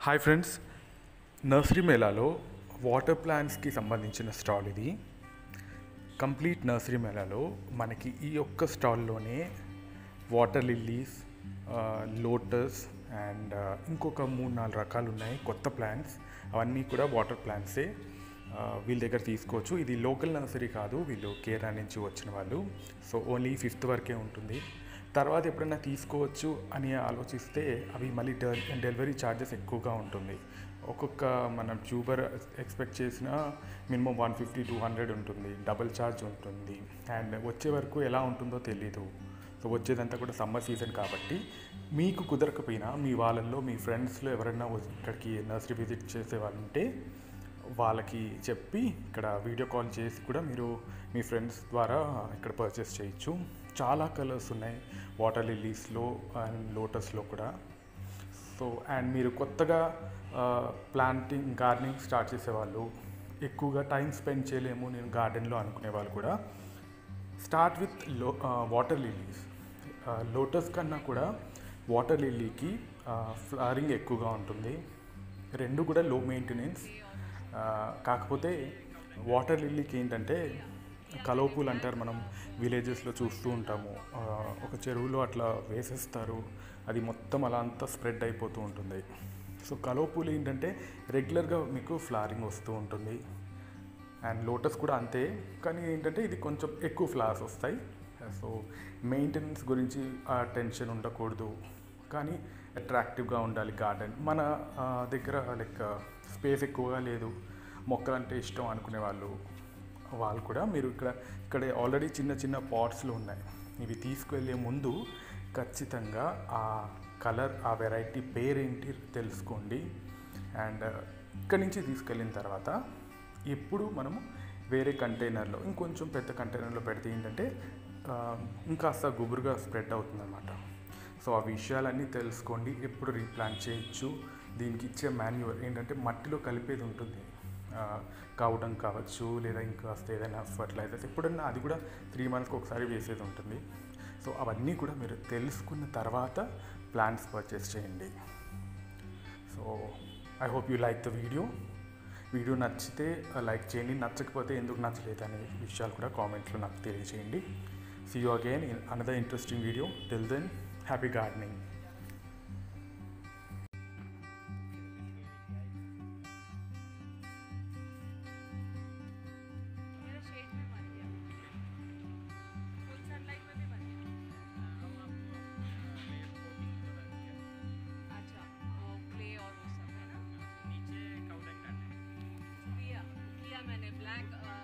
hi friends nursery మేళాలో water ప్లాంట్స్కి సంబంధించిన స్టాల్ ఇది కంప్లీట్ నర్సరీ మేళాలో మనకి ఈ ఒక్క స్టాల్లోనే వాటర్ లిల్లీస్ లోటస్ అండ్ ఇంకొక మూడు నాలుగు రకాలు ఉన్నాయి కొత్త ప్లాంట్స్ అవన్నీ కూడా వాటర్ ప్లాంట్సే ఆ, వీళ్ళ దగ్గర తీసుకోవచ్చు ఇది లోకల్ నర్సరీ కాదు వీళ్ళు కేరళ నుంచి వచ్చిన వాళ్ళు సో ఓన్లీ ఫిఫ్త్ వరకే ఉంటుంది తర్వాత ఎప్పుడైనా తీసుకోవచ్చు అని ఆలోచిస్తే అవి మళ్ళీ డెల్ డెలివరీ ఛార్జెస్ ఎక్కువగా ఉంటుంది ఒక్కొక్క మనం ట్యూబర్ ఎక్స్పెక్ట్ చేసిన minimum one fifty two hundred ఉంటుంది డబుల్ ఛార్జ్ ఉంటుంది అండ్ వచ్చే వరకు ఎలా ఉంటుందో తెలీదు సో వచ్చేదంతా కూడా సమ్మర్ సీజన్ కాబట్టి మీకు కుదరకపోయినా మీ వాళ్ళల్లో మీ ఫ్రెండ్స్లో ఎవరైనా వచ్చి- ఇక్కడికి నర్సరీ విజిట్ చేసే వాళ్ళు ఉంటే వాళ్ళకి చెప్పి ఇక్కడ వీడియో కాల్ చేసి కూడా మీరు మీ ఫ్రెండ్స్ ద్వారా ఇక్కడ పర్చేస్ చేయొచ్చు చాలా కలర్స్ ఉన్నాయి వాటర్ లిల్లీస్లో అండ్ లోటస్లో కూడా సో అండ్ మీరు కొత్తగా ప్లాంటింగ్ గార్డెనింగ్ స్టార్ట్ చేసేవాళ్ళు ఎక్కువగా టైం స్పెండ్ చేయలేము నేను గార్డెన్లో అనుకునే వాళ్ళు కూడా స్టార్ట్ విత్ లో వాటర్ లిల్లీస్ లోటస్ కన్నా కూడా వాటర్ లిల్లీకి ఫ్లవరింగ్ ఎక్కువగా ఉంటుంది రెండు కూడా లో మెయింటెనెన్స్ కాకపోతే వాటర్ లిల్లీకి ఏంటంటే కలవ పూలు అంటారు మనం విలేజెస్లో చూస్తూ ఉంటాము ఆ, ఒక చెరువులో అట్లా వేసేస్తారు అది మొత్తం అలా అంతా స్ప్రెడ్ అయిపోతూ ఉంటుంది సో కలవ పూలు ఏంటంటే రెగ్యులర్గా మీకు ఫ్లవరింగ్ వస్తూ ఉంటుంది అండ్ లోటస్ కూడా అంతే కానీ ఏంటంటే ఇది కొంచెం ఎక్కువ ఫ్లవర్స్ వస్తాయి సో మెయింటెనెన్స్ గురించి ఆ టెన్షన్ ఉండకూడదు కానీ అట్రాక్టివ్గా ఉండాలి గార్డెన్ మన ఆ, దగ్గర లైక్ స్పేస్ ఎక్కువగా లేదు మొక్కలంటే ఇష్టం అనుకునే వాళ్ళు వాళ్ళు కూడా మీరు ఇక్కడ ఇక్కడ ఆల్రెడీ చిన్న చిన్న పాట్స్లు ఉన్నాయి ఇవి తీసుకువెళ్ళే ముందు ఖచ్చితంగా ఆ కలర్ ఆ వెరైటీ పేరేంటి తెలుసుకోండి అండ్ ఇక్కడి నుంచి తీసుకెళ్ళిన తర్వాత ఎప్పుడు మనము వేరే కంటైనర్లో ఇంకొంచెం పెద్ద కంటైనర్లో పెడితే ఏంటంటే ఆ, ఇంకాస్త గుబురుగా స్ప్రెడ్ అవుతుందన్నమాట సో ఆ విషయాలన్నీ తెలుసుకోండి ఎప్పుడు రీప్లాంట్ చేయొచ్చు దీనికి ఇచ్చే మాన్యువర్ ఏంటంటే మట్టిలో కలిపేది ఉంటుంది ఆ, కావడం కావచ్చు లేదా ఇంకాస్త ఏదైనా ఫర్టిలైజర్స్ ఎప్పుడన్నా అది కూడా త్రీ మంత్స్కి ఒకసారి వేసేది ఉంటుంది సో అవన్నీ కూడా మీరు తెలుసుకున్న తర్వాత ప్లాంట్స్ పర్చేస్ చేయండి so I hope you like the video video నచ్చితే లైక్ చేయండి నచ్చకపోతే ఎందుకు నచ్చలేదు అనే విషయాలు కూడా కామెంట్లో నాకు తెలియజేయండి see you again in another interesting video till then happy gardening मेरा शेड में मर गया फुल सनलाइट में भी मर गया अच्छा वो क्ले और वो सब है ना किया किया मैंने ब्लैक